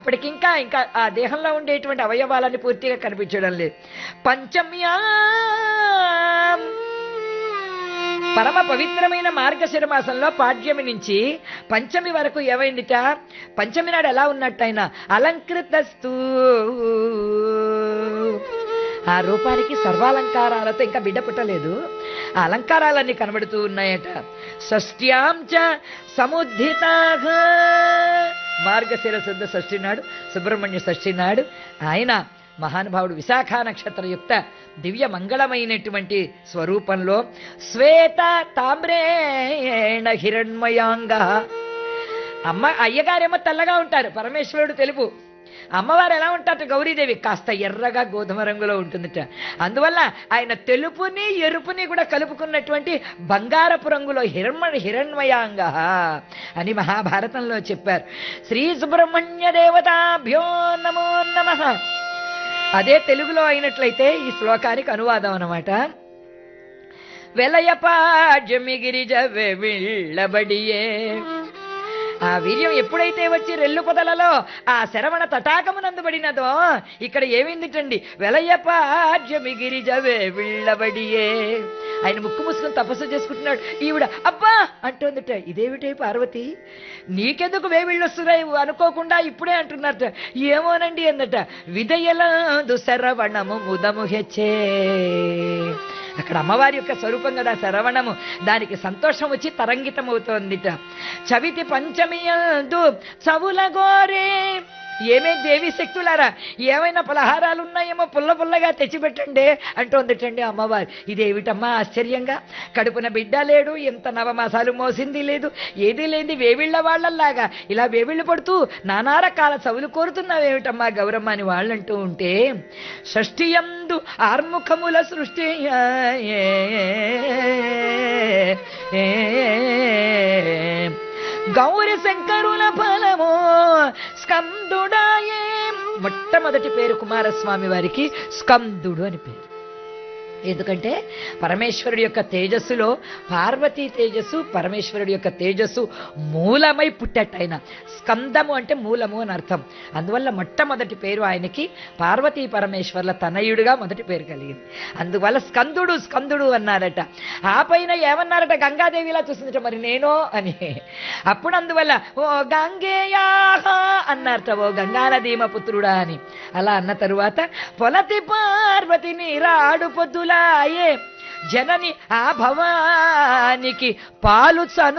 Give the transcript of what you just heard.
ఇప్పటికింకా ఇంకా ఆ దేహంలో ఉండేటువంటి అవయవాలన్నీ పూర్తిగా కనిపించడం లేదు పంచమ్యా పరమ పవిత్రమైన మార్గశిర మాసంలో పాడ్యమి నుంచి పంచమి వరకు ఏమైందిట పంచమి నాడు ఎలా ఉన్నట్టు ఆయన అలంకృతస్తూ ఆ రూపానికి సర్వాలంకారాలతో ఇంకా బిడ్డ పుట్టలేదు ఆ అలంకారాలన్నీ కనబడుతూ ఉన్నాయట షష్ట్యాం చ సముద్ధితాగా మార్గశిర శుద్ధ షష్ఠి నాడు సుబ్రహ్మణ్య షష్ఠి నాడు ఆయన మహానుభావుడు విశాఖ నక్షత్రయుక్త దివ్య మంగళమైనటువంటి స్వరూపంలో శ్వేత తామ్రేణ హిరణ్మయాంగ అమ్మ అయ్యగారేమో తెల్లగా ఉంటారు పరమేశ్వరుడు తెలుపు అమ్మవారు ఎలా ఉంటారట గౌరీదేవి కాస్త ఎర్రగా గోధుమ రంగులో ఉంటుందిట అందువల్ల ఆయన తెలుపుని ఎరుపుని కూడా కలుపుకున్నటువంటి బంగారపు రంగులో హిరణ్మ హిరణ్మయాంగ అని మహాభారతంలో చెప్పారు శ్రీ సుబ్రహ్మణ్య దేవతాభ్యో నమో నమ అదే తెలుగులో అయినట్లయితే ఈ శ్లోకానికి అనువాదం అన్నమాట వెలయపాడ్యమిగిరిజ వెళ్ళబడియే ఆ వీర్యం ఎప్పుడైతే వచ్చి రెల్లు పొదలలో ఆ శరవణ తటాకమునందుబడినదో ఇక్కడ ఏమైందిటండి వెలయపాడ్యమి గిరిజవే విళ్ళబడియే ఆయన ముక్కు ముసుకుని తపస్సు చేసుకుంటున్నాడు ఈవిడ అబ్బా అంటోందిట ఇదేమిటే పార్వతి నీకెందుకు వేవిళ్ళు వస్తున్నాయి అనుకోకుండా ఇప్పుడే అంటున్నట్ట ఏమోనండి అందట విదయలందు శరవణము ముదము హెచ్చే అక్కడ అమ్మవారి యొక్క స్వరూపం కదా శరవణము దానికి సంతోషం వచ్చి తరంగితమవుతోందిట చవితి పంచమియందు చవుల గోరే ఏమే దేవి శక్తులారా ఏమైనా పలహారాలు ఉన్నాయేమో పుల్ల పుల్లగా తెచ్చిపెట్టండి అంటోందిటండి అమ్మవారు ఇదేమిటమ్మా ఆశ్చర్యంగా కడుపున బిడ్డ లేడు ఎంత నవమాసాలు మోసింది లేదు ఏదీ లేని వేవిళ్ళ వాళ్ళల్లాగా ఇలా వేవిళ్ళు పడుతూ నానా రకాల చవులు కోరుతున్నావేమిటమ్మా గౌరమ్మ అని వాళ్ళంటూ ఉంటే షష్ఠియందు ఆర్ముఖముల సృష్టి గౌరి శంకరుల ఫలము స్కందుడాయే మొట్టమొదటి పేరు కుమారస్వామి వారికి స్కందుడు అని పేరు ఎందుకంటే పరమేశ్వరుడి యొక్క తేజస్సులో పార్వతీ తేజస్సు పరమేశ్వరుడి యొక్క తేజస్సు మూలమై పుట్టట ఆయన స్కందము అంటే మూలము అని అర్థం అందువల్ల మొట్టమొదటి పేరు ఆయనకి పార్వతీ పరమేశ్వర్ల తనయుడుగా మొదటి పేరు కలిగింది అందువల్ల స్కందుడు స్కందుడు అన్నారట ఆ పైన ఏమన్నారట గంగాదేవిలా చూసిందట మరి నేనో అని అప్పుడు అందువల్ల ఓ గంగేయాహ అన్నారట ఓ గంగానదీమ పుత్రుడా అని అలా అన్న తరువాత పొలతి పార్వతిని రాడు పొద్దులాయే జనని ఆ భవానికి పాలు చను